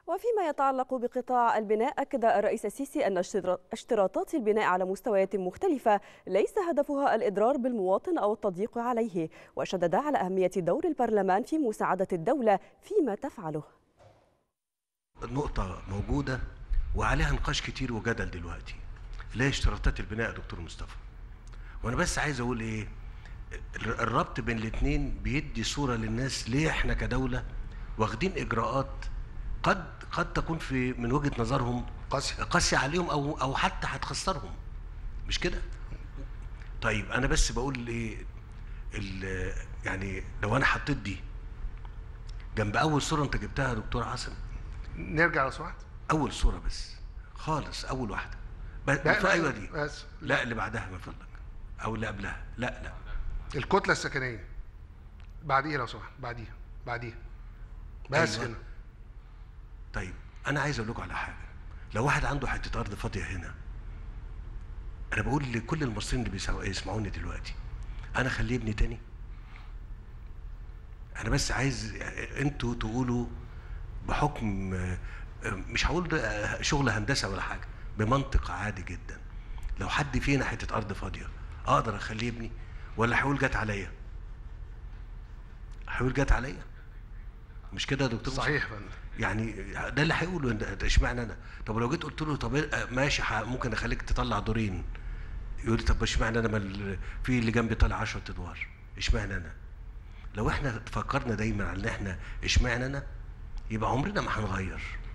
وفيما يتعلق بقطاع البناء أكد الرئيس السيسي أن اشتراطات البناء على مستويات مختلفة ليس هدفها الإضرار بالمواطن أو التضييق عليه وشدد على أهمية دور البرلمان في مساعدة الدولة فيما تفعله النقطة موجودة وعليها نقاش كتير وجدل دلوقتي لا اشتراطات البناء يا دكتور مصطفى وانا بس عايز اقول ايه الربط بين الاثنين بيدي صوره للناس ليه احنا كدوله واخدين اجراءات قد قد تكون في من وجهه نظرهم قاسية. قاسيه عليهم او او حتى هتخسرهم مش كده طيب انا بس بقول ايه ال- يعني لو انا حطيت دي جنب اول صوره انت جبتها يا دكتور عاصم نرجع لو سمحت اول صوره بس خالص اول واحده بس لا، ايوه دي بس لا اللي بعدها من فضلك او اللي قبلها لا لا الكتله السكنيه بعديها لو سمحت بعديها بعديها بس أيوة. هنا طيب انا عايز اقول لكم على حاجه لو واحد عنده حته ارض فاضيه هنا انا بقول لكل المصريين اللي بيسمعوا- يسمعوني دلوقتي انا خليه يبني تاني انا بس عايز انتوا تقولوا بحكم آه، آه، مش هقول ده، آه، شغل هندسه ولا حاجه بمنطق عادي جدا لو حد فينا حته ارض فاضيه اقدر اخليه يبني ولا هيقول جت عليا هيقول جت عليا مش كده يا دكتور مصطفى؟ صحيح يا فندم يعني ده اللي هيقوله إن- ده اشمعنى انا طب لو جيت قلت له طب إيه- ماشي ح- ممكن اخليك تطلع دورين يقول لي طب اشمعنى انا ما ال- في اللي جنبي طالع 10 ادوار اشمعنى انا لو احنا فكرنا دايما على ان احنا اشمعنى انا يبقى عمرنا ما هنغير